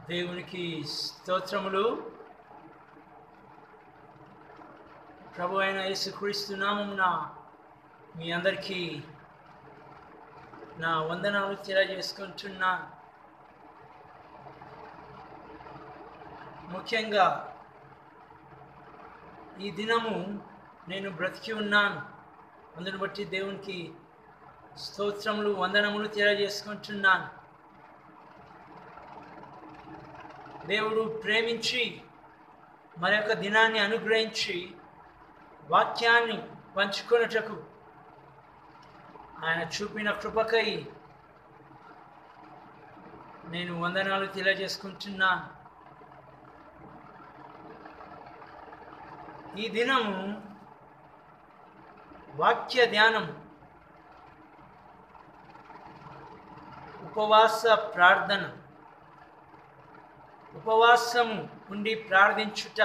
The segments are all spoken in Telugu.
దేవునికి స్తోత్రములు ప్రభు అయిన యేసుక్రీస్తు నామమున మీ అందరికీ నా వందనాలు తెలియజేసుకుంటున్నాను ముఖ్యంగా ఈ దినము నేను బ్రతికి ఉన్నాను అందుని బట్టి దేవునికి స్తోత్రములు వందనములు తెలియజేసుకుంటున్నాను దేవుడు ప్రేమించి మరొక దినాన్ని అనుగ్రహించి వాక్యాన్ని పంచుకొనుటకు ఆయన చూపిన కృపకై నేను వందనాలు తెలియజేసుకుంటున్నాను ఈ దినము వాక్య ధ్యానం ఉపవాస ప్రార్థన ఉపవాసము ఉండి ప్రార్థించుట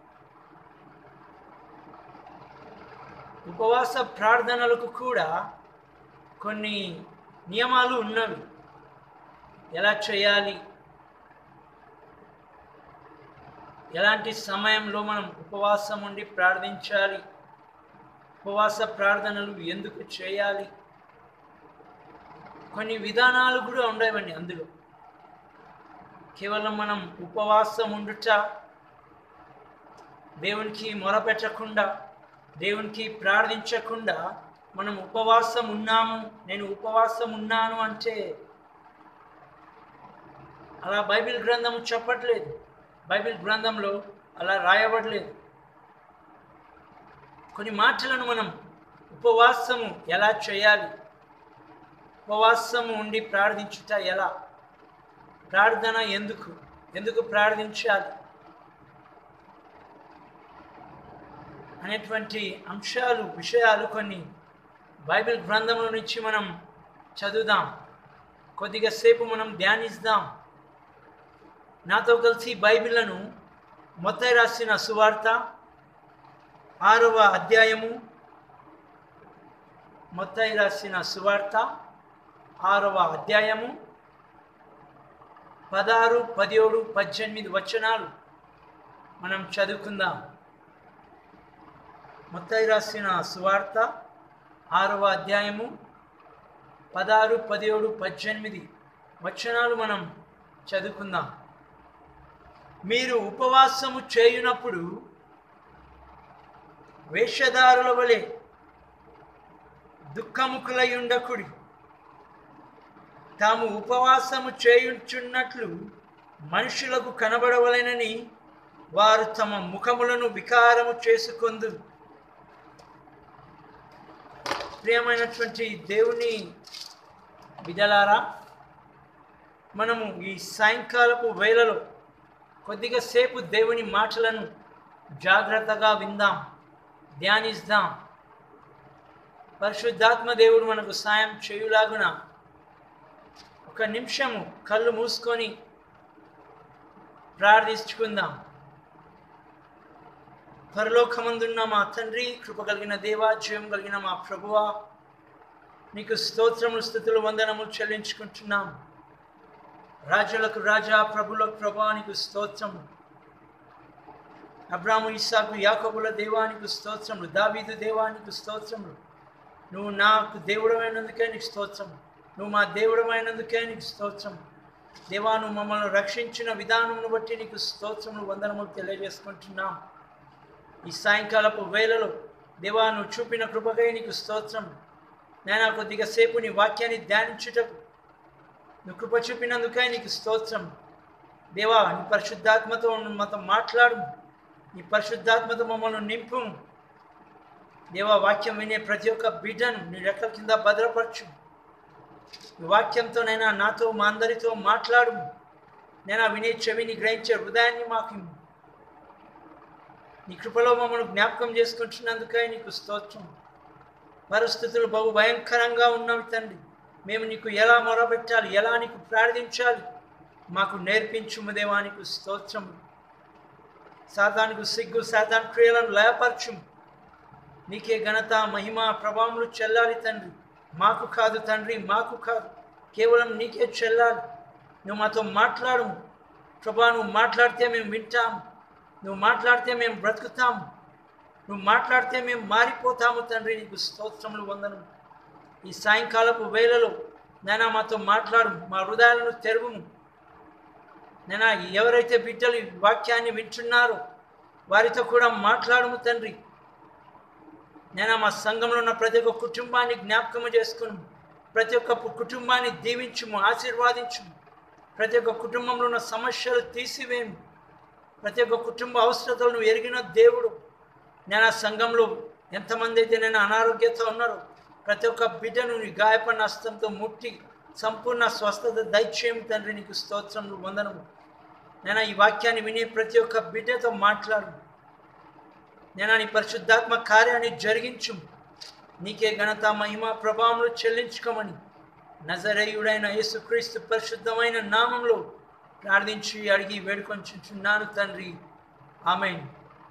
ఉపవాస ప్రార్థనలకు కూడా కొన్ని నియమాలు ఉన్నవి ఎలా చేయాలి ఎలాంటి సమయంలో మనం ఉపవాసం ఉండి ప్రార్థించాలి ఉపవాస ప్రార్థనలు ఎందుకు చేయాలి కొన్ని విధానాలు కూడా ఉండేవండి అందులో కేవలం మనం ఉపవాసం ఉండుట దేవునికి మొరపెట్టకుండా దేవునికి ప్రార్థించకుండా మనం ఉపవాసం ఉన్నాము నేను ఉపవాసం ఉన్నాను అంటే అలా బైబిల్ గ్రంథం చెప్పట్లేదు బైబిల్ గ్రంథంలో అలా రాయబడలేదు కొన్ని మాటలను మనం ఉపవాసము ఎలా చేయాలి ఉపవాసము ఉండి ప్రార్థించుట ఎలా ప్రార్థన ఎందుకు ఎందుకు ప్రార్థించాలి అనేటువంటి అంశాలు విషయాలు కొన్ని బైబిల్ గ్రంథంలో నుంచి మనం చదువుదాం కొద్దిగా సేపు మనం ధ్యానిస్తాం నాతో కలిసి బైబిళ్లను మొత్తం రాసిన సువార్త ఆరవ అధ్యాయము మొత్తం రాసిన సువార్త ఆరవ అధ్యాయము పదహారు పదిహేడు పద్దెనిమిది వచనాలు మనం చదువుకుందాం మొత్తం రాసిన సువార్త ఆరవ అధ్యాయము పదహారు పదిహేడు పద్దెనిమిది వచనాలు మనం చదువుకుందాం మీరు ఉపవాసము చేయునప్పుడు వేషధారుల వలె దుఃఖముఖులై ఉండకుడి తాము ఉపవాసము చేయుచున్నట్లు మనుషులకు కనబడవలెనని వారు తమ ముఖములను వికారము చేసుకొందు ప్రియమైనటువంటి దేవుని బిడలారా మనము ఈ సాయంకాలపు వేళలో కొద్దిగా సేపు దేవుని మాటలను జాగ్రత్తగా విందాం ధ్యానిస్తాం పరిశుద్ధాత్మ దేవుడు మనకు సాయం చేయులాగున ఒక నిమిషము కళ్ళు మూసుకొని ప్రార్థించుకుందాం పరలోకమందున్న మా తండ్రి కృప కలిగిన దేవా జీవం కలిగిన మా ప్రభువా నీకు స్తోత్రములు స్థుతులు వందనములు చెల్లించుకుంటున్నాం రాజులకు రాజా ప్రభులకు ప్రభా నీకు స్తోత్రము అబ్రాము ఇస్సాకు యాకబుల దేవానికి స్తోత్రములు దావీదు దేవానికి స్తోత్రములు నువ్వు నాకు దేవుడమైనందుకే నీకు స్తోత్రము నువ్వు మా దేవుడమైనందుకే నీకు స్తోత్రం దేవా నువ్వు మమ్మల్ని రక్షించిన విధానమును బట్టి నీకు స్తోత్రములు వందనములు తెలియజేసుకుంటున్నాం ఈ సాయంకాలపు వేళలో దేవా నువ్వు చూపిన కృపకై నీకు స్తోత్రం నేను కొద్దిగా సేపు నీ వాక్యాన్ని ధ్యానించుటకు నువ్వు కృప చూపినందుకై నీకు స్తోత్రం దేవా నీ పరిశుద్ధాత్మతో మాతో మాట్లాడు నీ పరిశుద్ధాత్మతో మమ్మల్ని నింపు దేవా వాక్యం వినే ప్రతి ఒక్క బిడ్డను నీ రెక్కల కింద భద్రపరచు ఈ వాక్యంతో నైనా నాతో మా అందరితో మాట్లాడు నేను వినే చెవిని గ్రహించే హృదయాన్ని మాకు నీ కృపలో మమ్మల్ని జ్ఞాపకం చేసుకుంటున్నందుకై నీకు స్తోత్రం పరిస్థితులు బహు భయంకరంగా ఉన్నవి తండ్రి మేము నీకు ఎలా మొరబెట్టాలి ఎలా నీకు ప్రార్థించాలి మాకు నేర్పించుము దేవానికి స్తోత్రం సాతానికి సిగ్గు సాతాన్ క్రియలను లయపరచుము నీకే ఘనత మహిమ ప్రభావములు చెల్లాలి తండ్రి మాకు కాదు తండ్రి మాకు కాదు కేవలం నీకే చెల్లాలి నువ్వు మాతో మాట్లాడు ప్రభా నువ్వు మాట్లాడితే మేము వింటాం నువ్వు మాట్లాడితే మేము బ్రతుకుతాం నువ్వు మాట్లాడితే మేము మారిపోతాము తండ్రి నీకు స్తోత్రములు వందనం ఈ సాయంకాలపు వేళలో నైనా మాతో మాట్లాడు మా హృదయాలను తెరువుము నేను ఎవరైతే బిడ్డలు ఈ వాక్యాన్ని వింటున్నారో వారితో కూడా మాట్లాడము తండ్రి నేను మా సంఘంలో ఉన్న ప్రతి ఒక్క కుటుంబాన్ని జ్ఞాపకము చేసుకుని ప్రతి ఒక్క కుటుంబాన్ని దీవించుము ఆశీర్వాదించుము ప్రతి ఒక్క కుటుంబంలో ఉన్న సమస్యలు తీసివేము ప్రతి ఒక్క కుటుంబ అవసరతలను ఎరిగిన దేవుడు నేను ఆ సంఘంలో ఎంతమంది అయితే నేను అనారోగ్యత ఉన్నారో ప్రతి ఒక్క బిడ్డను నీ గాయపడిన హస్తంతో ముట్టి సంపూర్ణ స్వస్థత దైత్యం తండ్రి నీకు స్తోత్రములు వందనము నేను ఈ వాక్యాన్ని విని ప్రతి ఒక్క బిడ్డతో మాట్లాడు నేను నీ పరిశుద్ధాత్మ కార్యాన్ని జరిగించు నీకే ఘనత మహిమ ప్రభావంలో చెల్లించుకోమని నజరేయుడైన యేసుక్రీస్తు పరిశుద్ధమైన నామంలో ప్రార్థించి అడిగి వేడుకొంచున్నాను తండ్రి ఆమెన్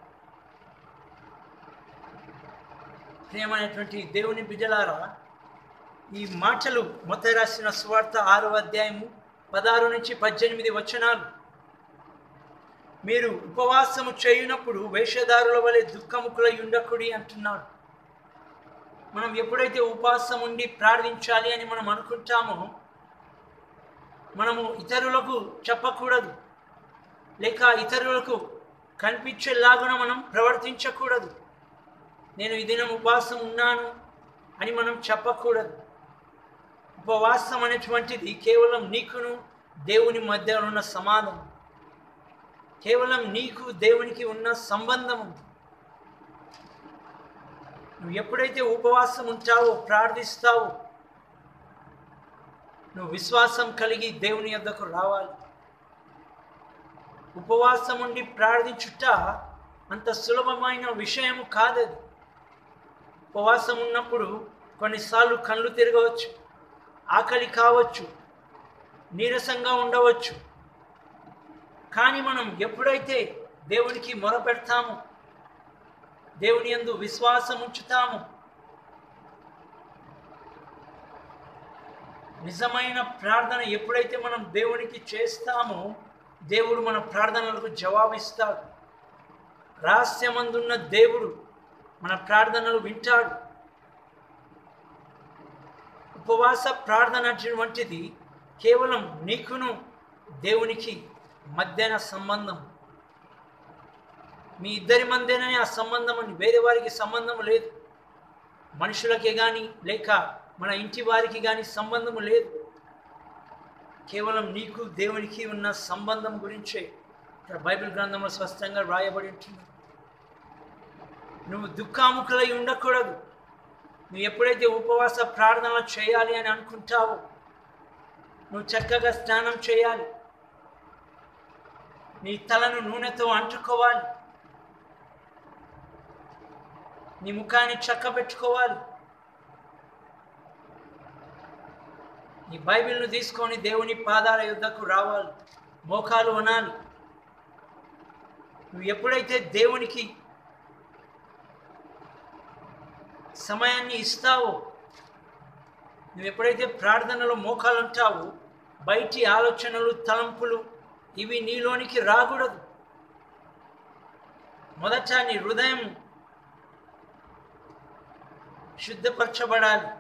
ప్రియమైనటువంటి దేవుని బిడ్డలారా ఈ మాటలు మొత్త రాసిన స్వార్థ ఆరో అధ్యాయము పదహారు నుంచి పద్దెనిమిది వచనాలు మీరు ఉపవాసము చేయునప్పుడు వేషధారుల వలె దుఃఖముకులై ఉండకుడి అంటున్నాడు మనం ఎప్పుడైతే ఉపవాసం ఉండి ప్రార్థించాలి అని మనం అనుకుంటామో మనము ఇతరులకు చెప్పకూడదు లేక ఇతరులకు కనిపించేలాగున మనం ప్రవర్తించకూడదు నేను ఈ దినం ఉపవాసం ఉన్నాను అని మనం చెప్పకూడదు ఉపవాసం అనేటువంటిది కేవలం నీకును దేవుని మధ్య ఉన్న సమాధానం కేవలం నీకు దేవునికి ఉన్న సంబంధము నువ్వు ఎప్పుడైతే ఉపవాసం ఉంటావో ప్రార్థిస్తావో నువ్వు విశ్వాసం కలిగి దేవుని యొద్దకు రావాలి ఉపవాసం ఉండి ప్రార్థించుట అంత సులభమైన విషయము కాదది ఉపవాసం ఉన్నప్పుడు కొన్నిసార్లు కళ్ళు తిరగవచ్చు ఆకలి కావచ్చు నీరసంగా ఉండవచ్చు కానీ మనం ఎప్పుడైతే దేవునికి మొరపెడతామో దేవుని యందు విశ్వాసం ఉంచుతాము నిజమైన ప్రార్థన ఎప్పుడైతే మనం దేవునికి చేస్తామో దేవుడు మన ప్రార్థనలకు జవాబిస్తాడు రహస్యమందున్న దేవుడు మన ప్రార్థనలు వింటాడు ఉపవాస ప్రార్థన అటువంటిది కేవలం నీకును దేవునికి మధ్యన సంబంధం మీ ఇద్దరి మధ్యనే ఆ సంబంధం అని వేరే వారికి సంబంధం లేదు మనుషులకే కానీ లేక మన ఇంటి వారికి కానీ సంబంధం లేదు కేవలం నీకు దేవునికి ఉన్న సంబంధం గురించే ఇక్కడ బైబిల్ గ్రంథంలో స్పష్టంగా రాయబడి ఉంటుంది నువ్వు దుఃఖాముఖులై ఉండకూడదు నువ్వు ఎప్పుడైతే ఉపవాస ప్రార్థనలు చేయాలి అని అనుకుంటావో నువ్వు చక్కగా స్నానం చేయాలి నీ తలను నూనెతో అంటుకోవాలి నీ ముఖాన్ని చక్క పెట్టుకోవాలి నీ బైబిల్ను తీసుకొని దేవుని పాదాల యుద్ధకు రావాలి మోకాలు అనాలి నువ్వు ఎప్పుడైతే దేవునికి సమయాన్ని ఇస్తావో నువ్వు ఎప్పుడైతే ప్రార్థనలో మోకాలు ఉంటావో బయటి ఆలోచనలు తలంపులు ఇవి నీలోనికి రాకూడదు మొదట నీ హృదయం శుద్ధపరచబడాలి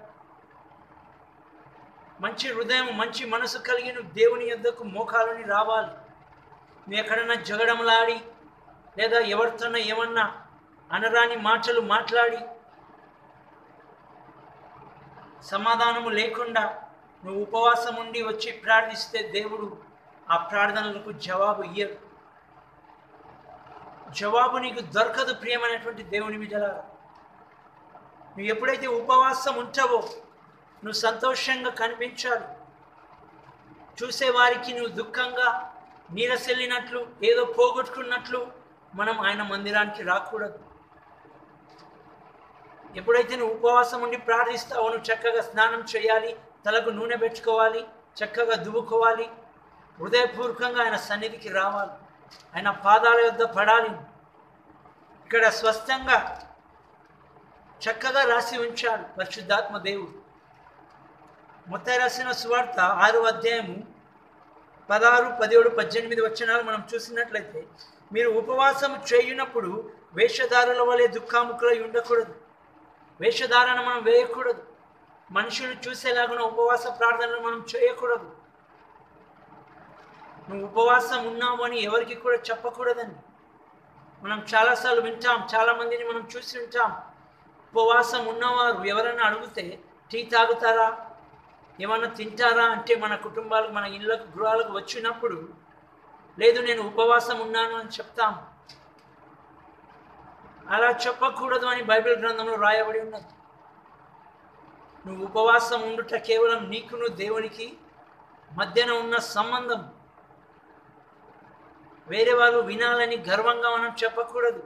మంచి హృదయం మంచి మనసు కలిగి నువ్వు దేవుని యొద్దకు మోకాలని రావాలి నువ్వు ఎక్కడన్నా జగడంలాడి లేదా ఎవరితోనో ఏమన్నా అనరాని మాటలు మాట్లాడి సమాధానము లేకుండా నువ్వు ఉపవాసం ఉండి వచ్చి ప్రార్థిస్తే దేవుడు ఆ ప్రార్థనలకు జవాబు ఇయ్యడు జవాబు నీకు దొరకదు ప్రియమైనటువంటి దేవుని విజల నువ్వు ఎప్పుడైతే ఉపవాసం ఉంటావో నువ్వు సంతోషంగా కనిపించాలి చూసేవారికి నువ్వు దుఃఖంగా నీరసెళ్ళినట్లు ఏదో పోగొట్టుకున్నట్లు మనం ఆయన మందిరానికి రాకూడదు ఎప్పుడైతే నువ్వు ఉపవాసం ఉండి ప్రార్థిస్తావో నువ్వు చక్కగా స్నానం చేయాలి తలకు నూనె పెట్టుకోవాలి చక్కగా దువ్వుకోవాలి హృదయపూర్వకంగా ఆయన సన్నిధికి రావాలి ఆయన పాదాల యొద్ద పడాలి ఇక్కడ స్పష్టంగా చక్కగా రాసి ఉంచాడు పరిశుద్ధాత్మ దేవుడు మొత్తం రాసిన సువార్త ఆరో అధ్యాయము పదహారు పదిహేడు పద్దెనిమిది వచనాలు మనం చూసినట్లయితే మీరు ఉపవాసం చేయునప్పుడు వేషధారుల వలె దుఃఖాముఖులై ఉండకూడదు వేషధారణ మనం వేయకూడదు మనుషులు చూసేలాగున ఉపవాస ప్రార్థనలు మనం చేయకూడదు నువ్వు ఉపవాసం ఉన్నావు అని ఎవరికి కూడా చెప్పకూడదండి మనం చాలాసార్లు వింటాం చాలామందిని మనం చూసి ఉంటాం ఉపవాసం ఉన్నవారు ఎవరైనా అడిగితే టీ తాగుతారా ఏమన్నా తింటారా అంటే మన కుటుంబాలకు మన ఇళ్ళకు గృహాలకు వచ్చినప్పుడు లేదు నేను ఉపవాసం ఉన్నాను అని చెప్తాం అలా చెప్పకూడదు అని బైబిల్ గ్రంథంలో రాయబడి ఉన్నది నువ్వు ఉపవాసం ఉండుట కేవలం నీకును దేవునికి మధ్యన ఉన్న సంబంధం వేరే వాళ్ళు వినాలని గర్వంగా మనం చెప్పకూడదు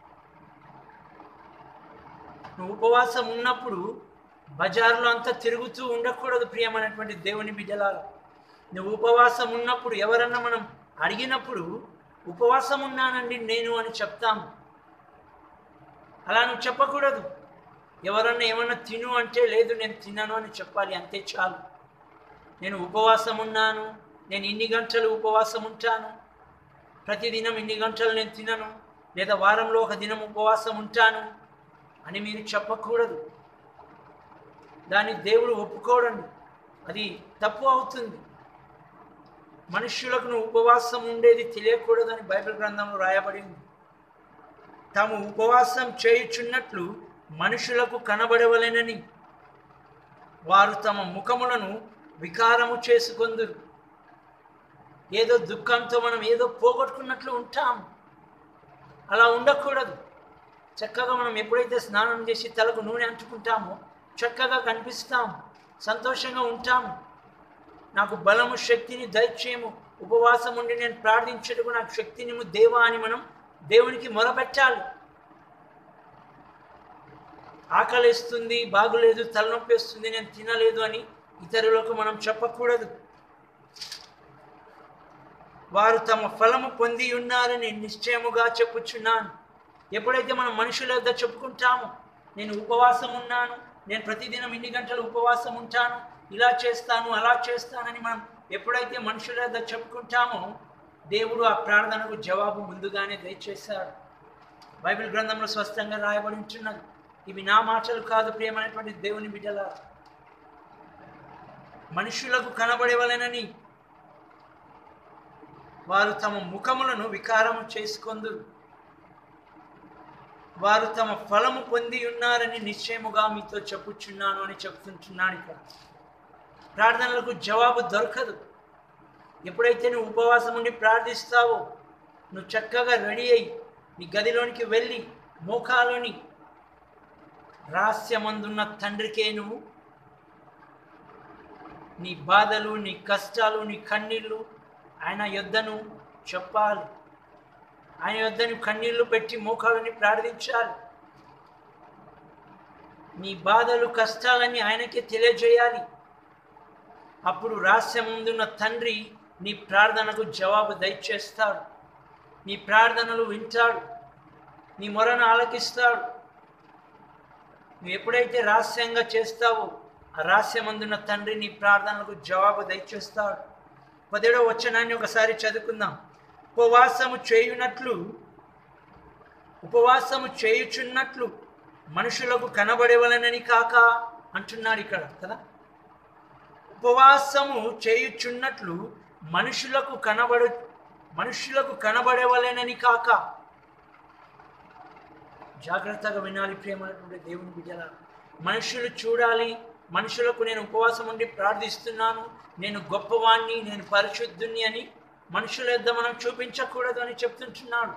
నువ్వు ఉపవాసం ఉన్నప్పుడు బజార్లో అంతా తిరుగుతూ ఉండకూడదు ప్రియమైనటువంటి దేవుని బిడ్డలారా నువ్వు ఉపవాసం ఉన్నప్పుడు ఎవరన్నా మనం అడిగినప్పుడు ఉపవాసం ఉన్నానండి నేను అని చెప్తాము అలా నువ్వు చెప్పకూడదు ఎవరన్నా ఏమన్నా తిను అంటే లేదు నేను తినను అని చెప్పాలి అంతే చాలు నేను ఉపవాసం ఉన్నాను నేను ఇన్ని గంటలు ఉపవాసం ఉంటాను ప్రతిదినం ఇన్ని గంటలు నేను తినను లేదా వారంలో ఒక దినం ఉపవాసం ఉంటాను అని మీరు చెప్పకూడదు దాన్ని దేవుడు ఒప్పుకోడండి అది తప్పు అవుతుంది మనుష్యులకు నువ్వు ఉపవాసం ఉండేది తెలియకూడదని బైబిల్ గ్రంథంలో రాయబడింది తాము ఉపవాసం చేయుచున్నట్లు మనుషులకు కనబడవలెనని వారు తమ ముఖములను వికారము చేసుకొందురు ఏదో దుఃఖంతో మనం ఏదో పోగొట్టుకున్నట్లు ఉంటాం అలా ఉండకూడదు చక్కగా మనం ఎప్పుడైతే స్నానం చేసి తలకు నూనె అంటుకుంటామో చక్కగా కనిపిస్తాం సంతోషంగా ఉంటాము నాకు బలము శక్తిని దయచేయము ఉపవాసం ఉండి నేను ప్రార్థించటకు నాకు శక్తిని దేవా అని మనం దేవునికి మొరపెట్టాలి ఆకలిస్తుంది బాగులేదు తలనొప్పి వస్తుంది నేను తినలేదు అని ఇతరులకు మనం చెప్పకూడదు వారు తమ ఫలము పొంది ఉన్నారని నిశ్చయముగా చెప్పుచున్నాను ఎప్పుడైతే మనం మనుషుల వద్ద చెప్పుకుంటామో నేను ఉపవాసం ఉన్నాను నేను ప్రతిదినం ఇన్ని గంటలు ఉపవాసం ఉంటాను ఇలా చేస్తాను అలా చేస్తానని మనం ఎప్పుడైతే మనుషుల వద్ద చెప్పుకుంటామో దేవుడు ఆ ప్రార్థనకు జవాబు ముందుగానే దయచేశాడు బైబిల్ గ్రంథంలో స్పష్టంగా రాయబడి ఉంటున్నది ఇవి నా మాటలు కాదు ప్రియమైనటువంటి దేవుని బిడ్డల మనుషులకు కనబడేవలనని వారు తమ ముఖములను వికారము చేసుకొందురు వారు తమ ఫలము పొంది ఉన్నారని నిశ్చయముగా మీతో చెప్పుచున్నాను అని చెప్తుంటున్నాను ఇక్కడ ప్రార్థనలకు జవాబు దొరకదు ఎప్పుడైతే నువ్వు ఉపవాసం ఉండి ప్రార్థిస్తావో నువ్వు చక్కగా రెడీ అయ్యి నీ గదిలోనికి వెళ్ళి మోకాలోని రహస్యమందున్న తండ్రికే నువ్వు నీ బాధలు నీ కష్టాలు నీ కన్నీళ్ళు ఆయన యొద్దను చెప్పాలి ఆయన యొద్దను కన్నీళ్లు పెట్టి మోకాలని ప్రార్థించాలి నీ బాధలు కష్టాలని ఆయనకే తెలియజేయాలి అప్పుడు రహస్యముందున్న తండ్రి నీ ప్రార్థనకు జవాబు దయచేస్తాడు నీ ప్రార్థనలు వింటాడు నీ మొరను ఆలకిస్తాడు నువ్వు ఎప్పుడైతే రహస్యంగా చేస్తావో ఆ రహస్యమందున్న తండ్రి నీ ప్రార్థనలకు జవాబు దయచేస్తాడు పదిహేడవ వచనాన్ని ఒకసారి చదువుకుందాం ఉపవాసము చేయునట్లు ఉపవాసము చేయుచున్నట్లు మనుషులకు కనబడేవలనని కాక అంటున్నాడు ఇక్కడ కదా ఉపవాసము చేయుచున్నట్లు మనుషులకు కనబడు మనుషులకు కనబడేవలనని కాక జాగ్రత్తగా వినాలి ప్రేమైనటువంటి దేవుని బిడ్డల మనుషులు చూడాలి మనుషులకు నేను ఉపవాసం ఉండి ప్రార్థిస్తున్నాను నేను గొప్పవాణ్ణి నేను పరిశుద్ధుని అని మనుషుల యొద్ద మనం చూపించకూడదు అని చెప్తుంటున్నాడు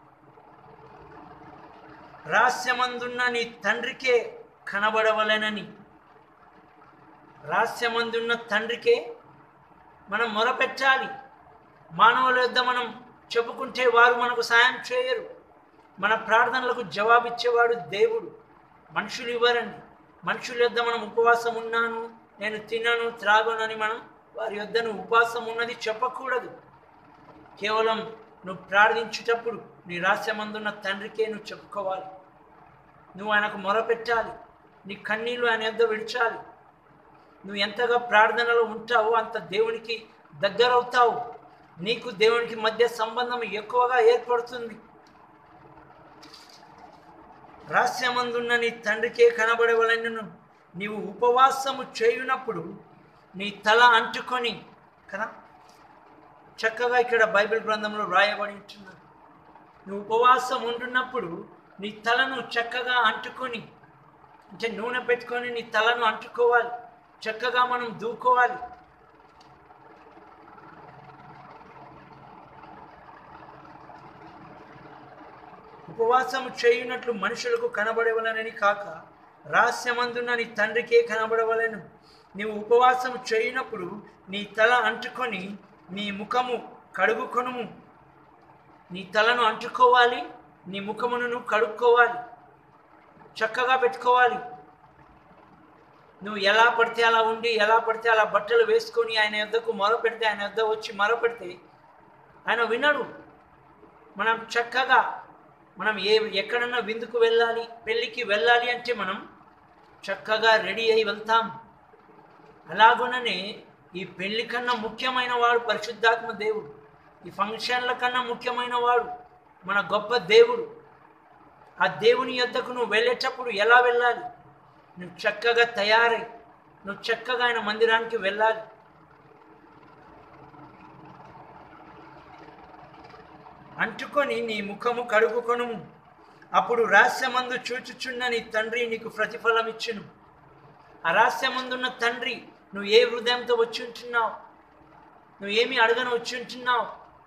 రహస్యమందున్న నీ తండ్రికే కనబడవలెనని రహస్యమందున్న తండ్రికే మనం మొరపెట్టాలి మానవుల యొద్ద మనం చెప్పుకుంటే వారు మనకు సాయం చేయరు మన ప్రార్థనలకు జవాబిచ్చేవాడు దేవుడు మనుషులు ఇవ్వరండి మనుషుల యొద్ద మనం ఉపవాసం ఉన్నాను నేను తినను త్రాగనని మనం వారి యొద్ద నువ్వు ఉపవాసం ఉన్నది చెప్పకూడదు కేవలం నువ్వు ప్రార్థించేటప్పుడు నీ రహస్యమందున్న తండ్రికే నువ్వు చెప్పుకోవాలి నువ్వు ఆయనకు మొరపెట్టాలి నీ కన్నీళ్ళు ఆయన యొద్ద విడిచాలి నువ్వు ఎంతగా ప్రార్థనలో ఉంటావో అంత దేవునికి దగ్గరవుతావు నీకు దేవునికి మధ్య సంబంధం ఎక్కువగా ఏర్పడుతుంది రహస్యమందున్న నీ తండ్రికే కనబడవలనను నీవు ఉపవాసము చేయునప్పుడు నీ తల అంటుకొని కదా చక్కగా ఇక్కడ బైబిల్ గ్రంథంలో రాయబడి ఉంటున్నారు నువ్వు ఉపవాసం ఉంటున్నప్పుడు నీ తలను చక్కగా అంటుకొని అంటే నూనె పెట్టుకొని నీ తలను అంటుకోవాలి చక్కగా మనం దూకోవాలి ఉపవాసము చేయునట్లు మనుషులకు కనబడవలనని కాక రహస్యమందున్న నీ తండ్రికే కనబడవలను నీవు ఉపవాసము చేయనప్పుడు నీ తల అంటుకొని నీ ముఖము కడుగుకొనుము నీ తలను అంటుకోవాలి నీ ముఖమును నువ్వు కడుక్కోవాలి చక్కగా పెట్టుకోవాలి నువ్వు ఎలా పడితే అలా ఉండి ఎలా పడితే అలా బట్టలు వేసుకొని ఆయన యొద్దకు మొర పెడితే ఆయన యొద్ద వచ్చి మొర పెడితే ఆయన వినడు మనం చక్కగా మనం ఏ ఎక్కడన్నా విందుకు వెళ్ళాలి పెళ్ళికి వెళ్ళాలి అంటే మనం చక్కగా రెడీ అయి వెళ్తాం అలాగుననే ఈ పెళ్లి కన్నా ముఖ్యమైన వాడు పరిశుద్ధాత్మ దేవుడు ఈ ఫంక్షన్ల కన్నా ముఖ్యమైన వాడు మన గొప్ప దేవుడు ఆ దేవుని యొద్దకు నువ్వు వెళ్ళేటప్పుడు ఎలా వెళ్ళాలి నువ్వు చక్కగా తయారై నువ్వు చక్కగా ఆయన మందిరానికి వెళ్ళాలి అంటుకొని నీ ముఖము కడుగుకొనుము అప్పుడు రహస్యమందు చూచుచున్న నీ తండ్రి నీకు ప్రతిఫలం ఇచ్చును ఆ రహస్యమందున్న తండ్రి నువ్వు ఏ హృదయంతో వచ్చి ఉంటున్నావు నువ్వు ఏమి అడగను వచ్చి ఉంటున్నావు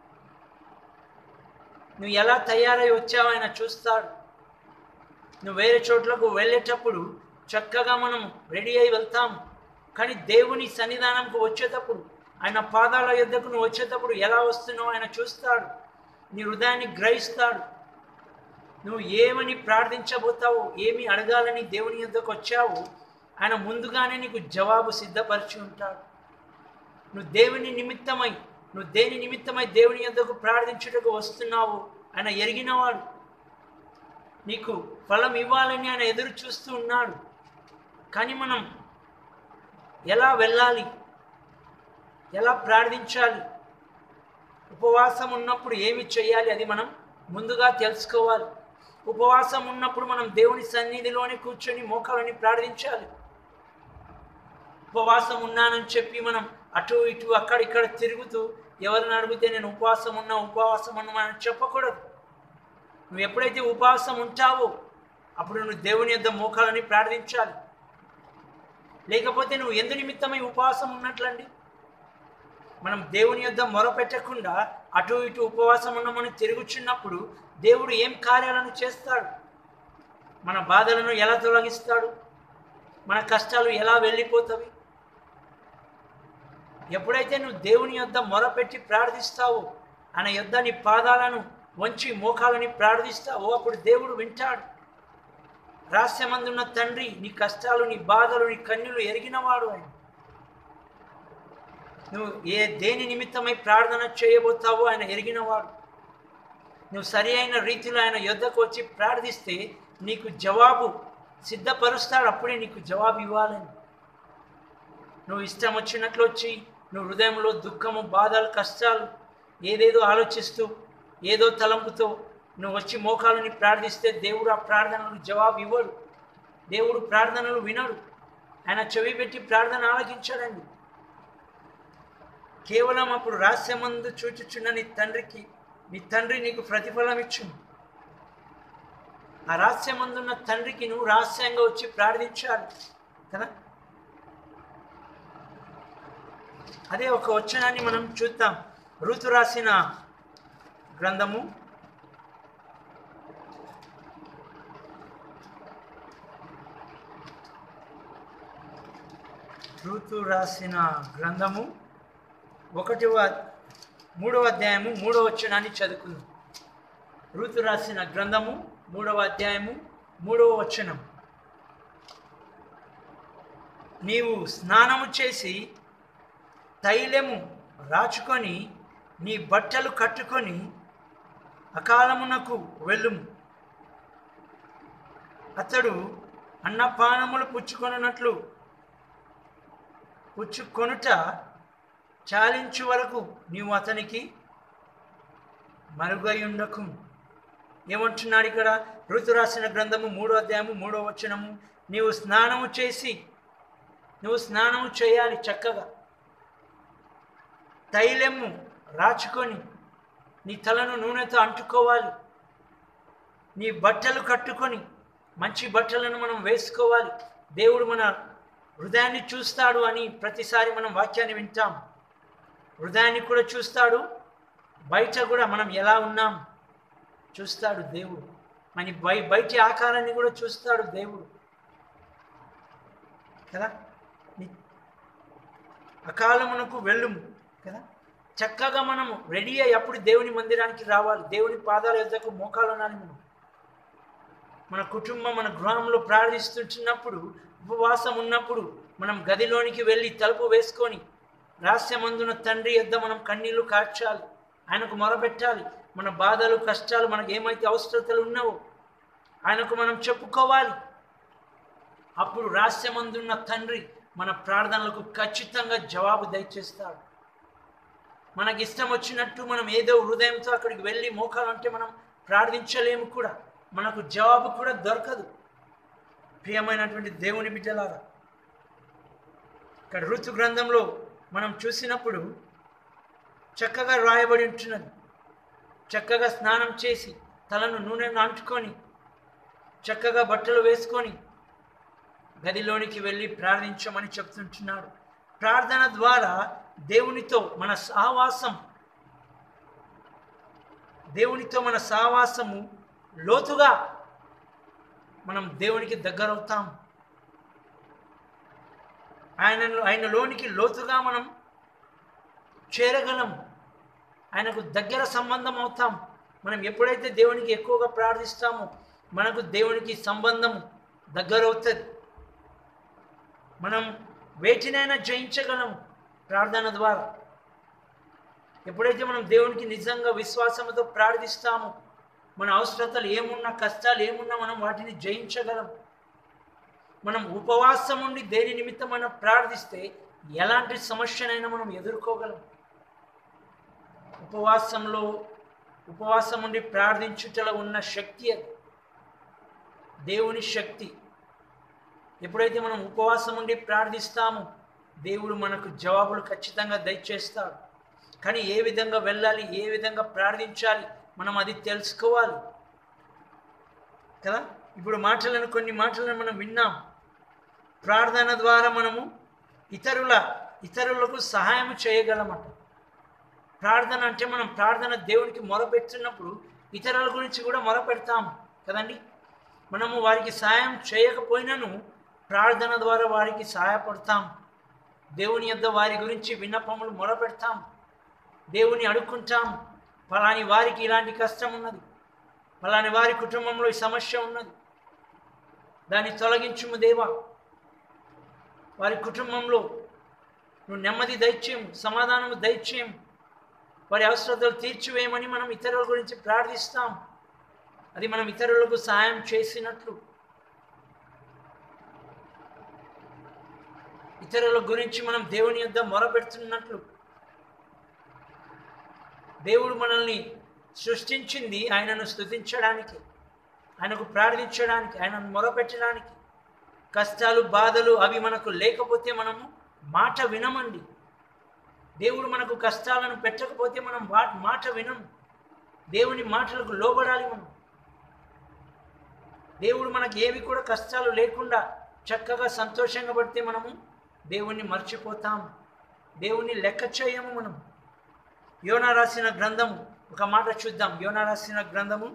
నువ్వు ఎలా తయారై వచ్చావు ఆయన చూస్తాడు నువ్వు వేరే చోట్లకు వెళ్ళేటప్పుడు చక్కగా మనం రెడీ అయి వెళ్తాము కానీ దేవుని సన్నిధానంకు వచ్చేటప్పుడు ఆయన పాదాల యొద్దకు నువ్వు వచ్చేటప్పుడు ఎలా వస్తున్నావు ఆయన చూస్తాడు నీ హృదయాన్ని గ్రహిస్తాడు నువ్వు ఏమని ప్రార్థించబోతావు ఏమి అడగాలని దేవుని యొద్దకు వచ్చావు ఆయన ముందుగానే నీకు జవాబు సిద్ధపరిచి ఉంటాడు నువ్వు దేవుని నిమిత్తమై నువ్వు దేని నిమిత్తమై దేవుని యొద్దకు ప్రార్థించుటకు వస్తున్నావు ఆయన ఎరిగినవాడు నీకు ఫలం ఇవ్వాలని ఆయన ఎదురు చూస్తూ ఉన్నాడు కానీ మనం ఎలా వెళ్ళాలి ఎలా ప్రార్థించాలి ఉపవాసం ఉన్నప్పుడు ఏమి చేయాలి అది మనం ముందుగా తెలుసుకోవాలి ఉపవాసం ఉన్నప్పుడు మనం దేవుని సన్నిధిలోనే కూర్చొని మోకాలని ప్రార్థించాలి ఉపవాసం ఉన్నానని చెప్పి మనం అటు ఇటు అక్కడ ఇక్కడ తిరుగుతూ ఎవరిని అడిగితే నేను ఉపవాసం ఉన్నా ఉపవాసం ఉన్నా అని చెప్పకూడదు నువ్వు ఎప్పుడైతే ఉపవాసం ఉంటావో అప్పుడు నువ్వు దేవుని యొద్ద మోకాలని ప్రార్థించాలి లేకపోతే నువ్వు ఎందు నిమిత్తమై ఉపవాసం ఉన్నట్లండి మనం దేవుని యొద్ద మొరపెట్టకుండా అటు ఇటు ఉపవాసం ఉన్నామని తిరుగుచున్నప్పుడు దేవుడు ఏం కార్యాలను చేస్తాడు మన బాధలను ఎలా తొలగిస్తాడు మన కష్టాలు ఎలా వెళ్ళిపోతాయి ఎప్పుడైతే నువ్వు దేవుని యొద్ద మొరపెట్టి ప్రార్థిస్తావో ఆయన యొద్ద నీ పాదాలను వంచి మోకాలని ప్రార్థిస్తావో అప్పుడు దేవుడు వింటాడు రహస్యమందున్న తండ్రి నీ కష్టాలు నీ బాధలు నీ కన్నులు ఎరిగినవాడు ఆయన నువ్వు ఏ దేని నిమిత్తమై ప్రార్థన చేయబోతావో ఆయన ఎరిగినవాడు నువ్వు సరి అయిన రీతిలో ఆయన యొద్దకు వచ్చి ప్రార్థిస్తే నీకు జవాబు సిద్ధపరుస్తాడు అప్పుడే నీకు జవాబు ఇవ్వాలని నువ్వు ఇష్టం వచ్చినట్లు వచ్చి నువ్వు హృదయంలో దుఃఖము బాధలు కష్టాలు ఏదేదో ఆలోచిస్తూ ఏదో తలంపుతో నువ్వు వచ్చి మోకాలని ప్రార్థిస్తే దేవుడు ఆ ప్రార్థనలకు జవాబు ఇవ్వడు దేవుడు ప్రార్థనలు వినడు ఆయన చెవి పెట్టి ప్రార్థన ఆలకించాడండి కేవలం అప్పుడు రహస్యమందు చూచుచున్న నీ తండ్రికి నీ తండ్రి నీకు ప్రతిఫలం ఇచ్చును ఆ రహస్యమందున్న తండ్రికి నువ్వు రహస్యంగా వచ్చి ప్రార్థించాలి కదా అదే ఒక వచనాన్ని మనం చూద్దాం ఋతు రాసిన గ్రంథము ఋతు రాసిన గ్రంథము ఒకటివ మూడవ అధ్యాయము మూడవ వచనాన్ని చదువుకుందాం ఋతు రాసిన గ్రంథము మూడవ అధ్యాయము మూడవ వచనం నీవు స్నానము చేసి తైలము రాచుకొని నీ బట్టలు కట్టుకొని అకాలమునకు వెళ్ళుము అతడు అన్నపానములు పుచ్చుకొనున్నట్లు పుచ్చుకొనుట చాలించు వరకు నీవు అతనికి మరుగై ఉండకు ఏమంటున్నాడు ఇక్కడ ఋతు రాసిన గ్రంథము మూడో అధ్యాయము మూడో వచనము నీవు స్నానము చేసి నువ్వు స్నానము చేయాలి చక్కగా తైలెమ్ము రాచుకొని నీ తలను నూనెతో అంటుకోవాలి నీ బట్టలు కట్టుకొని మంచి బట్టలను మనం వేసుకోవాలి దేవుడు మన హృదయాన్ని చూస్తాడు అని ప్రతిసారి మనం వాక్యాన్ని వింటాం హృదయాన్ని కూడా చూస్తాడు బయట కూడా మనం ఎలా ఉన్నాం చూస్తాడు దేవుడు మన బయ బయటి ఆకారాన్ని కూడా చూస్తాడు దేవుడు కదా ని- అకాలమునకు వెళ్ళుము కదా చక్కగా మనము రెడీ అయ్యి అప్పుడు దేవుని మందిరానికి రావాలి దేవుని పాదాల యొద్దకు మోకాలు అనాలి మనం మన కుటుంబం మన గృహంలో ప్రార్థిస్తుంటున్నప్పుడు ఉపవాసం ఉన్నప్పుడు మనం గదిలోనికి వెళ్ళి తలుపు వేసుకొని రహస్యమందున తండ్రి యొద్ద మనం కన్నీళ్లు కార్చాలి ఆయనకు మొరపెట్టాలి మన బాధలు కష్టాలు మనకు ఏమైతే అవసరతలు ఉన్నావో ఆయనకు మనం చెప్పుకోవాలి అప్పుడు రహస్యమందున్న తండ్రి మన ప్రార్థనలకు ఖచ్చితంగా జవాబు దయచేస్తాడు మనకి ఇష్టం వచ్చినట్టు మనం ఏదో హృదయంతో అక్కడికి వెళ్ళి మోకాలంటే మనం ప్రార్థించలేము కూడా మనకు జవాబు కూడా దొరకదు ప్రియమైనటువంటి దేవుని బిడ్డలారా ఇక్కడ ఋతు గ్రంథంలో మనం చూసినప్పుడు చక్కగా రాయబడి ఉంటున్నది చక్కగా స్నానం చేసి తలను నూనెను అంటుకొని చక్కగా బట్టలు వేసుకొని గదిలోనికి వెళ్ళి ప్రార్థించమని చెప్తుంటున్నాడు ప్రార్థన ద్వారా దేవునితో మన సహవాసం దేవునితో మన సహవాసము లోతుగా మనం దేవునికి దగ్గరవుతాం ఆయన ఆయనలోనికి లోతుగా మనం చేరగలం ఆయనకు దగ్గర సంబంధం అవుతాం మనం ఎప్పుడైతే దేవునికి ఎక్కువగా ప్రార్థిస్తామో మనకు దేవునికి సంబంధం దగ్గరవుతుంది మనం వేటినైనా జయించగలం ప్రార్థన ద్వారా ఎప్పుడైతే మనం దేవునికి నిజంగా విశ్వాసంతో ప్రార్థిస్తామో మన అవసరతలు ఏమున్నా కష్టాలు ఏమున్నా మనం వాటిని జయించగలం మనం ఉపవాసం ఉండి దేని నిమిత్తం మనం ప్రార్థిస్తే ఎలాంటి సమస్యనైనా మనం ఎదుర్కోగలం ఉపవాసంలో ఉపవాసం ఉండి ప్రార్థించుటలో ఉన్న శక్తి అది దేవుని శక్తి ఎప్పుడైతే మనం ఉపవాసం ఉండి ప్రార్థిస్తామో దేవుడు మనకు జవాబులు ఖచ్చితంగా దయచేస్తాడు కానీ ఏ విధంగా వెళ్ళాలి ఏ విధంగా ప్రార్థించాలి మనం అది తెలుసుకోవాలి కదా ఇప్పుడు మాటలను కొన్ని మాటలను మనం విన్నాం ప్రార్థన ద్వారా మనము ఇతరుల ఇతరులకు సహాయం చేయగలమట ప్రార్థన అంటే మనం ప్రార్థన దేవునికి మొరపెడుతున్నప్పుడు ఇతరుల గురించి కూడా మొరపెడతాం కదండి మనము వారికి సహాయం చేయకపోయినను ప్రార్థన ద్వారా వారికి సహాయపడతాం దేవుని యొద్ద వారి గురించి విన్నపములు మొరపెడతాం దేవుని అడుక్కుంటాం ఫలాని వారికి ఇలాంటి కష్టం ఉన్నది ఫలాని వారి కుటుంబంలో ఈ సమస్య ఉన్నది దాన్ని తొలగించుము దేవా వారి కుటుంబంలో నువ్వు నెమ్మది దయచేయము సమాధానము దయచేయము వారి అవసరతలు తీర్చివేయమని మనం ఇతరుల గురించి ప్రార్థిస్తాం అది మనం ఇతరులకు సహాయం చేసినట్లు ఇతరుల గురించి మనం దేవుని యొద్ద మొరపెడుతున్నట్లు దేవుడు మనల్ని సృష్టించింది ఆయనను స్తుతించడానికి ఆయనకు ప్రార్థించడానికి ఆయనను మొరపెట్టడానికి కష్టాలు బాధలు అవి మనకు లేకపోతే మనము మాట వినమండి దేవుడు మనకు కష్టాలను పెట్టకపోతే మనం వా మాట వినం దేవుని మాటలకు లోబడాలి మనం దేవుడు మనకి ఏవి కూడా కష్టాలు లేకుండా చక్కగా సంతోషంగా పడితే మనము దేవుణ్ణి మర్చిపోతాం దేవుణ్ణి లెక్క చేయము మనం యోనా రాసిన గ్రంథము ఒక మాట చూద్దాం యోనా రాసిన గ్రంథము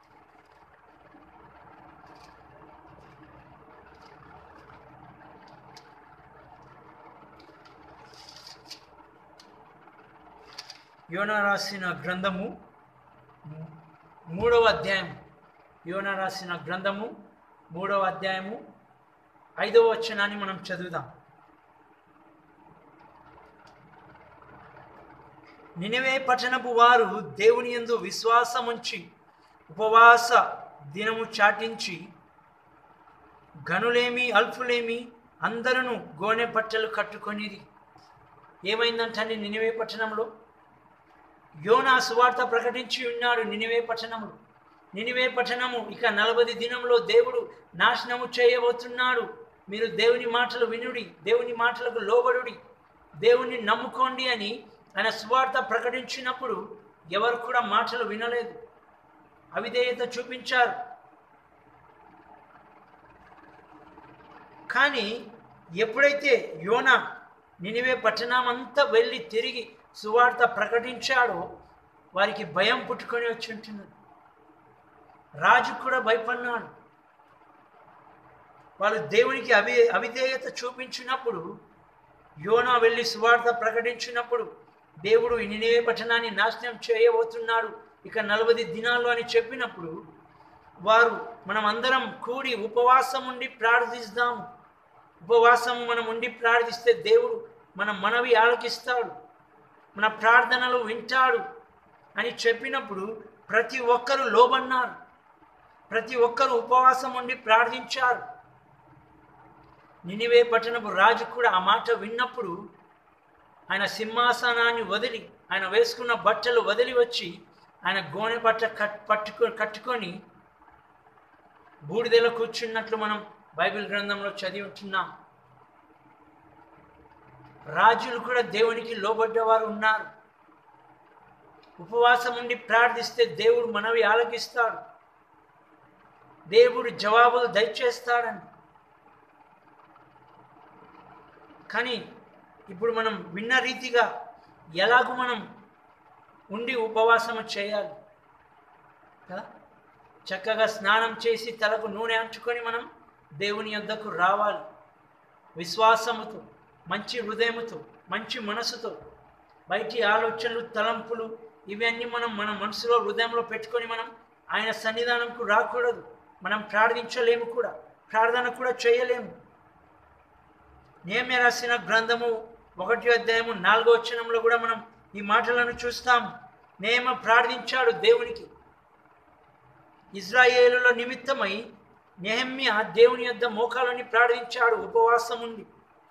యోనా రాసిన గ్రంథము మూ- మూడవ అధ్యాయం యోనా రాసిన గ్రంథము మూడవ అధ్యాయము ఐదవ వచనాన్ని మనం చదువుదాం నినివే పట్టణపు వారు దేవుని యందు విశ్వాసముంచి ఉపవాస దినము చాటించి గనులేమి అల్పులేమి అందరూ గోనె బట్టలు కట్టుకొనిది ఏమైందంటే నినివే పట్టణంలో యోనా సువార్త ప్రకటించి ఉన్నాడు నినివే పట్టణంలో నినివే పట్టణము ఇక నలభై దినంలో దేవుడు నాశనము చేయబోతున్నాడు మీరు దేవుని మాటలు వినుడి దేవుని మాటలకు లోబడుడి దేవుణ్ణి నమ్ముకోండి అని ఆయన సువార్త ప్రకటించినప్పుడు ఎవరు కూడా మాటలు వినలేదు అవిధేయత చూపించారు కానీ ఎప్పుడైతే యోన నినివే పట్టణమంతా వెళ్ళి తిరిగి సువార్త ప్రకటించాడో వారికి భయం పుట్టుకొని వచ్చి ఉంటున్నది రాజు కూడా భయపడినాడు వాళ్ళు దేవునికి అవి అవిధేయత చూపించినప్పుడు యోనా వెళ్ళి సువార్త ప్రకటించినప్పుడు దేవుడు ఈ నినివే పట్టణాన్ని నాశనం చేయబోతున్నాడు ఇక నలభై దినాలు అని చెప్పినప్పుడు వారు మనం అందరం కూడి ఉపవాసం ఉండి ప్రార్థిస్తాము ఉపవాసం మనం ఉండి ప్రార్థిస్తే దేవుడు మన మనవి ఆలకిస్తాడు మన ప్రార్థనలు వింటాడు అని చెప్పినప్పుడు ప్రతి ఒక్కరూ లోబన్నారు ప్రతి ఒక్కరూ ఉపవాసం ఉండి ప్రార్థించారు నినివే పట్టణపు రాజు కూడా ఆ మాట విన్నప్పుడు ఆయన సింహాసనాన్ని వదిలి ఆయన వేసుకున్న బట్టలు వదిలి వచ్చి ఆయన గోనె బట్ట కట్ పట్టుకో కట్టుకొని బూడిదలో కూర్చున్నట్లు మనం బైబిల్ గ్రంథంలో చదివి ఉంటున్నాం రాజులు కూడా దేవునికి లోబడ్డవారు ఉన్నారు ఉపవాసం ఉండి ప్రార్థిస్తే దేవుడు మనవి ఆలకిస్తాడు దేవుడు జవాబులు దయచేస్తాడని కానీ ఇప్పుడు మనం విన్న రీతిగా ఎలాగూ మనం ఉండి ఉపవాసం చేయాలి కదా చక్కగా స్నానం చేసి తలకు నూనె అంచుకొని మనం దేవుని యొద్దకు రావాలి విశ్వాసముతో మంచి హృదయముతో మంచి మనసుతో బయటి ఆలోచనలు తలంపులు ఇవన్నీ మనం మన మనసులో హృదయంలో పెట్టుకొని మనం ఆయన సన్నిధానంకు రాకూడదు మనం ప్రార్థించలేము కూడా ప్రార్థన కూడా చేయలేము నేమే రాసిన గ్రంథము ఒకటి అధ్యాయము నాలుగో వచనంలో కూడా మనం ఈ మాటలను చూస్తాం నేమ ప్రార్థించాడు దేవునికి ఇజ్రాయేలుల నిమిత్తమై నెహమ్య దేవుని యొద్ద మోకాలని ప్రార్థించాడు ఉపవాసం ఉండి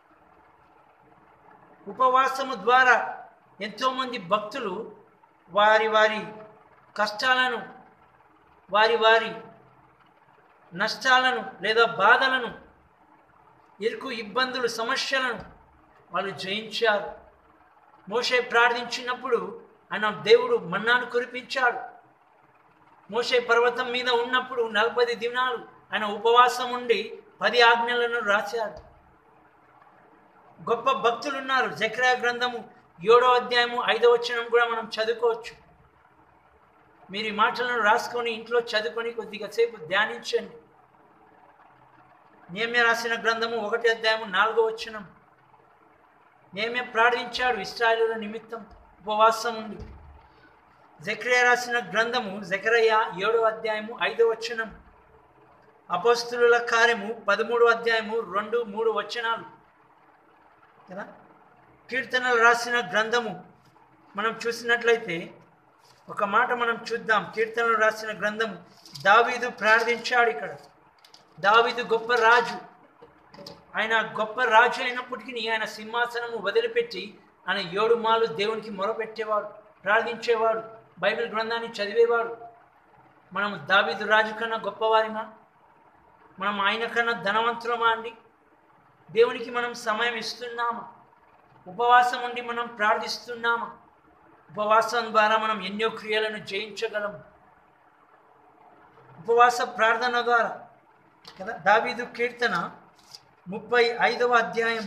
ఉపవాసము ద్వారా ఎంతోమంది భక్తులు వారి వారి కష్టాలను వారి వారి నష్టాలను లేదా బాధలను ఇరుకు ఇబ్బందులు సమస్యలను వాళ్ళు జయించారు మోషే ప్రార్థించినప్పుడు ఆయన దేవుడు మన్నాను కురిపించాడు మోషే పర్వతం మీద ఉన్నప్పుడు నలభై దినాలు ఆయన ఉపవాసం ఉండి పది ఆజ్ఞలను రాశాడు గొప్ప భక్తులు ఉన్నారు జక్రియా గ్రంథము ఏడో అధ్యాయము ఐదో వచనం కూడా మనం చదువుకోవచ్చు మీరు ఈ మాటలను రాసుకొని ఇంట్లో చదువుకొని కొద్దిగా సేపు ధ్యానించండి నేమే రాసిన గ్రంథము ఒకటి అధ్యాయము నాలుగో వచనం నేమే ప్రార్థించాడు ఇస్రాయలుల నిమిత్తం ఉపవాసం ఉంది జక్రియా రాసిన గ్రంథము జకరయ్య ఏడో అధ్యాయము ఐదో వచనం అపస్తుల కార్యము పదమూడు అధ్యాయము రెండు మూడు వచనాలు కదా కీర్తనలు రాసిన గ్రంథము మనం చూసినట్లయితే ఒక మాట మనం చూద్దాం కీర్తనలు రాసిన గ్రంథము దావీదు ప్రార్థించాడు ఇక్కడ దావీదు గొప్ప రాజు ఆయన గొప్ప రాజు అయినప్పటికీ ఆయన సింహాసనము వదిలిపెట్టి ఆయన ఏడు మాలు దేవునికి మొరపెట్టేవాడు ప్రార్థించేవాడు బైబిల్ గ్రంథాన్ని చదివేవాడు మనం దావీదు రాజు కన్నా గొప్పవారిమా మనం ఆయన కన్నా ధనవంతులమా అండి దేవునికి మనం సమయం ఇస్తున్నామా ఉపవాసం ఉండి మనం ప్రార్థిస్తున్నామా ఉపవాసం ద్వారా మనం ఎన్నో క్రియలను జయించగలం ఉపవాస ప్రార్థన ద్వారా కదా దావీదు కీర్తన ముప్పై ఐదవ అధ్యాయం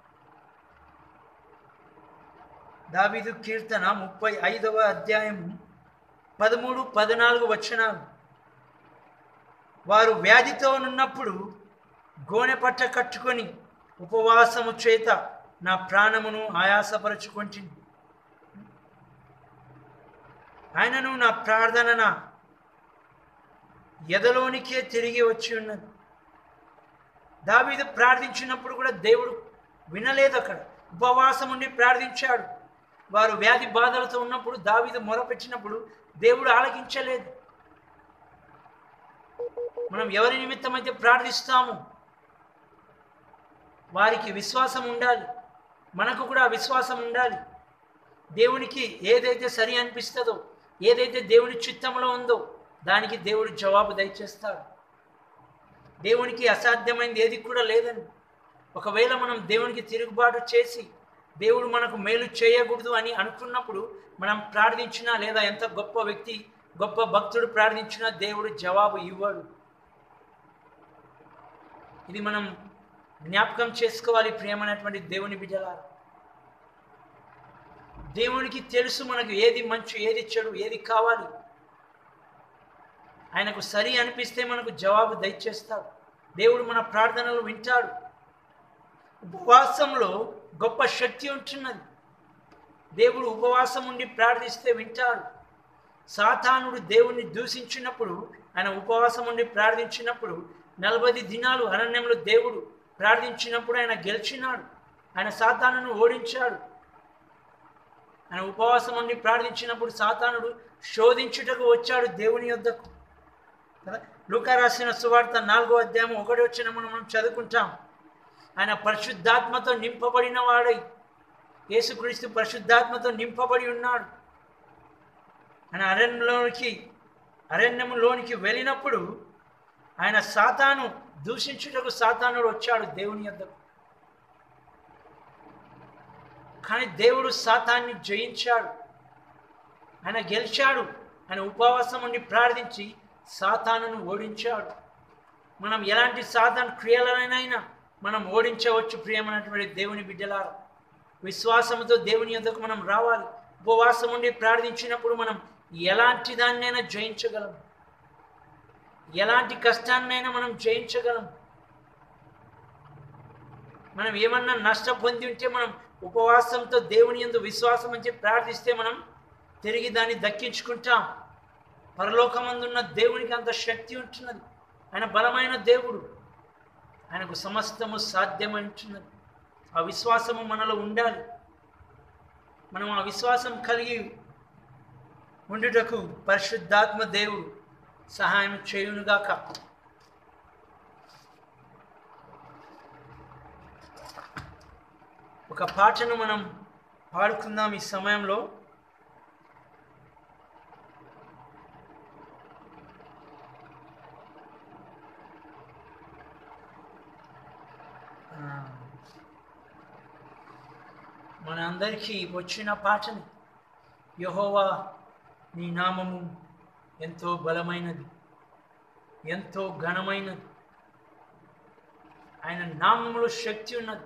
దావీదు కీర్తన ముప్పై ఐదవ అధ్యాయం పదమూడు పద్నాలుగు వచనాలు వారు వ్యాధితో ఉన్నప్పుడు గోనె పట్ట కట్టుకొని ఉపవాసము చేత నా ప్రాణమును ఆయాసపరచుకొంటిని ఆయనను నా ప్రార్థన నా ఎదలోనికే తిరిగి వచ్చి ఉన్నది దావీదు ప్రార్థించినప్పుడు కూడా దేవుడు వినలేదు అక్కడ ఉపవాసం ఉండి ప్రార్థించాడు వారు వ్యాధి బాధలతో ఉన్నప్పుడు దావీదు మొరపెట్టినప్పుడు దేవుడు ఆలకించలేదు మనం ఎవరి నిమిత్తమైతే ప్రార్థిస్తాము వారికి విశ్వాసం ఉండాలి మనకు కూడా ఆ విశ్వాసం ఉండాలి దేవునికి ఏదైతే సరి అనిపిస్తుందో ఏదైతే దేవుని చిత్తంలో ఉందో దానికి దేవుడు జవాబు దయచేస్తాడు దేవునికి అసాధ్యమైనది ఏది కూడా లేదని ఒకవేళ మనం దేవునికి తిరుగుబాటు చేసి దేవుడు మనకు మేలు చేయకూడదు అని అనుకున్నప్పుడు మనం ప్రార్థించినా లేదా ఎంత గొప్ప వ్యక్తి గొప్ప భక్తుడు ప్రార్థించినా దేవుడు జవాబు ఇవ్వడు ఇది మనం జ్ఞాపకం చేసుకోవాలి ప్రియమైనటువంటి దేవుని బిడ్డలారా దేవునికి తెలుసు మనకు ఏది మంచి ఏది చెడు ఏది కావాలి ఆయనకు సరి అనిపిస్తే మనకు జవాబు దయచేస్తాడు దేవుడు మన ప్రార్థనలు వింటాడు ఉపవాసంలో గొప్ప శక్తి ఉంటున్నది దేవుడు ఉపవాసం ఉండి ప్రార్థిస్తే వింటాడు సాతానుడు దేవుణ్ణి దూషించినప్పుడు ఆయన ఉపవాసం ఉండి ప్రార్థించినప్పుడు నలభై దినాలు అరణ్యంలో దేవుడు ప్రార్థించినప్పుడు ఆయన గెలిచినాడు ఆయన సాతానును ఓడించాడు ఆయన ఉపవాసం ఉండి ప్రార్థించినప్పుడు సాతానుడు శోధించుటకు వచ్చాడు దేవుని యొద్దకు కదా లూకా రాసిన సువార్త నాలుగో అధ్యాయం ఒకటి వచ్చిన మనం మనం చదువుకుంటాం ఆయన పరిశుద్ధాత్మతో నింపబడిన వాడై యేసుక్రీస్తు పరిశుద్ధాత్మతో నింపబడి ఉన్నాడు ఆయన అరణ్యంలోనికి అరణ్యంలోనికి వెళ్ళినప్పుడు ఆయన సాతాను దూషించుటకు సాతానుడు వచ్చాడు దేవుని యొద్దకు కానీ దేవుడు సాతాన్ని జయించాడు ఆయన గెలిచాడు ఆయన ఉపవాసం ఉండి ప్రార్థించి సాతానును ఓడించాడు మనం ఎలాంటి సాతాన్ క్రియలనైనా మనం ఓడించవచ్చు ప్రియమైనటువంటి దేవుని బిడ్డలారా విశ్వాసంతో దేవుని యొద్దకు మనం రావాలి ఉపవాసం ఉండి ప్రార్థించినప్పుడు మనం ఎలాంటి దాన్నైనా జయించగలం ఎలాంటి కష్టాన్నైనా మనం జయించగలం మనం ఏమన్నా నష్టం పొంది ఉంటే మనం ఉపవాసంతో దేవుని యందు విశ్వాసం అని చెప్పి ప్రార్థిస్తే మనం తిరిగి దాన్ని దక్కించుకుంటాం పరలోకమందున్న దేవునికి అంత శక్తి ఉంటున్నది ఆయన బలమైన దేవుడు ఆయనకు సమస్తము సాధ్యమంటున్నది ఆ విశ్వాసము మనలో ఉండాలి మనం ఆ విశ్వాసం కలిగి ఉండుటకు పరిశుద్ధాత్మ దేవుడు సహాయం చేయునుగాక ఒక పాటను మనం పాడుకుందాం ఈ సమయంలో ఆ, మనందరికీ వచ్చిన పాటని యహోవా నీ నామము ఎంతో బలమైనది ఎంతో ఘనమైనది ఆయన నామంలో శక్తి ఉన్నది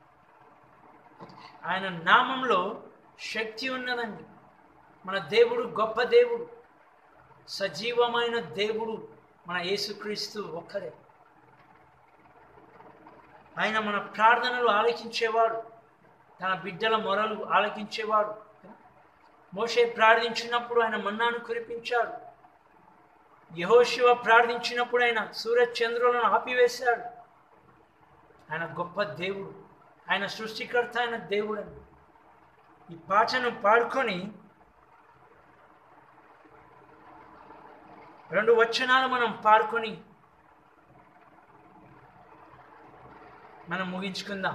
ఆయన నామంలో శక్తి ఉన్నదండి మన దేవుడు గొప్ప దేవుడు సజీవమైన దేవుడు మన యేసుక్రీస్తు ఒక్కరే ఆయన మన ప్రార్థనలు ఆలకించేవాడు తన బిడ్డల మొరలు ఆలకించేవాడు మోషే ప్రార్థించినప్పుడు ఆయన మన్నాను కురిపించాడు యహోశివ ప్రార్థించినప్పుడు ఆయన సూర్య చంద్రులను ఆపివేశాడు ఆయన గొప్ప దేవుడు ఆయన సృష్టికర్త అయిన దేవుడని ఈ పాటను పాడుకొని రెండు వచనాలు మనం పాడుకొని మనం ముగించుకుందాం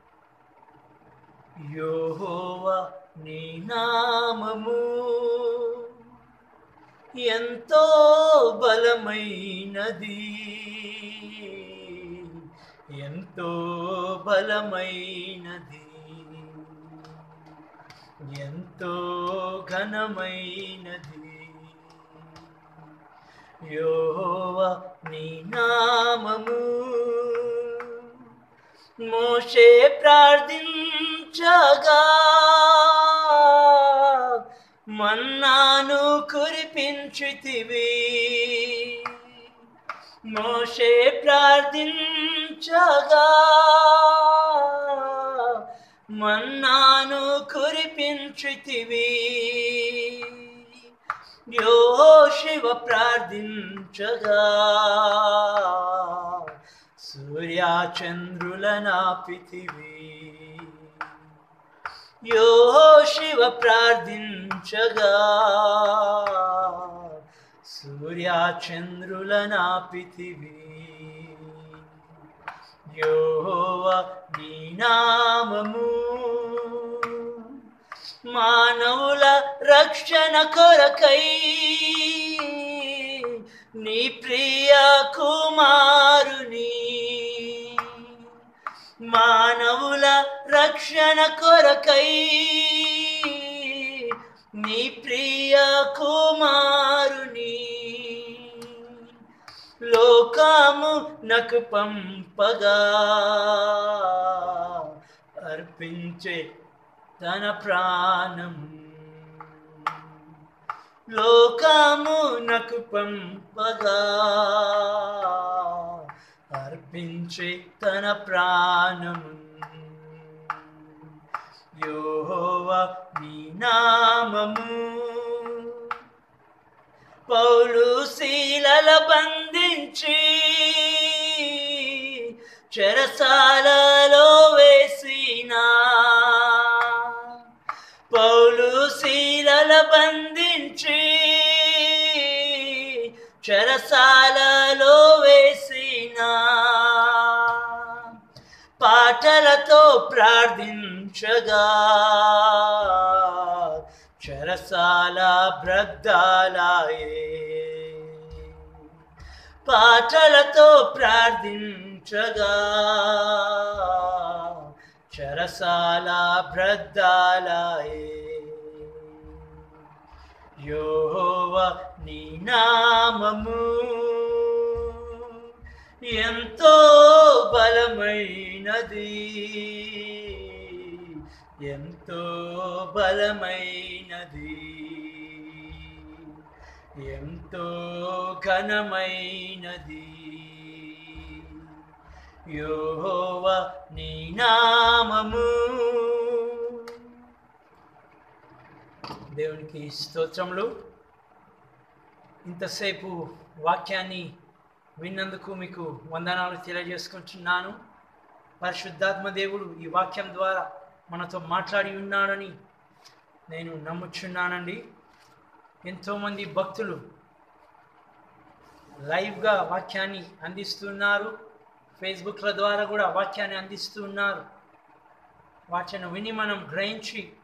యోహోవా నీ నామము ఎంతో బలమైనది ఎంతో బలమైనది ఎంతో ఘనమైనది యోవా నీ నామము మోషే ప్రార్థించగా మన్నాను కురిపించితివి మోషే ప్రార్థించగా మన్నాను కురిపించితివి యో శివ ప్రార్థించగా సూర్యాచంద్రుల నాపితివి యో శివ ప్రార్థించగా సూర్యాచంద్రుల నాపితివి యెహోవా నీ నామము మానవుల రక్షణ కొరకై నీ ప్రియ కుమారుని మానవుల రక్షణ కొరకై నీ ప్రియ కుమారుని లోకము నకు పంపగా అర్పించే తన ప్రాణం లోకము నకు పంపగా అర్పించే తన ప్రాణము యోహోవా నీ నామము పౌలు శీలల బంధించి చెరసాలలో వేసిన పౌలు శీలల బంధించి చెరసాలలో వేసిన పాటలతో ప్రార్థించగా చెరసాల బ్రద్దాలాయే పాటలతో ప్రార్థించగా చెరసాల బ్రద్దాలాయే యోహోవ నీ నామము ఎంతో బలమైనది ఎంతో బలమైనది ఎంతో ఘనమైనది యోహోవ నీ నామము దేవునికి స్తోత్రములు ఇంతసేపు వాక్యాన్ని విన్నందుకు మీకు వందనాలు తెలియజేసుకుంటున్నాను పరిశుద్ధాత్మ దేవుడు ఈ వాక్యం ద్వారా మనతో మాట్లాడి ఉన్నాడని నేను నమ్ముచున్నానండి ఎంతోమంది భక్తులు లైవ్గా వాక్యాన్ని అందిస్తున్నారు ఫేస్బుక్ల ద్వారా కూడా వాక్యాన్ని అందిస్తున్నారు వాక్యాన్ని విని మనం గ్రహించి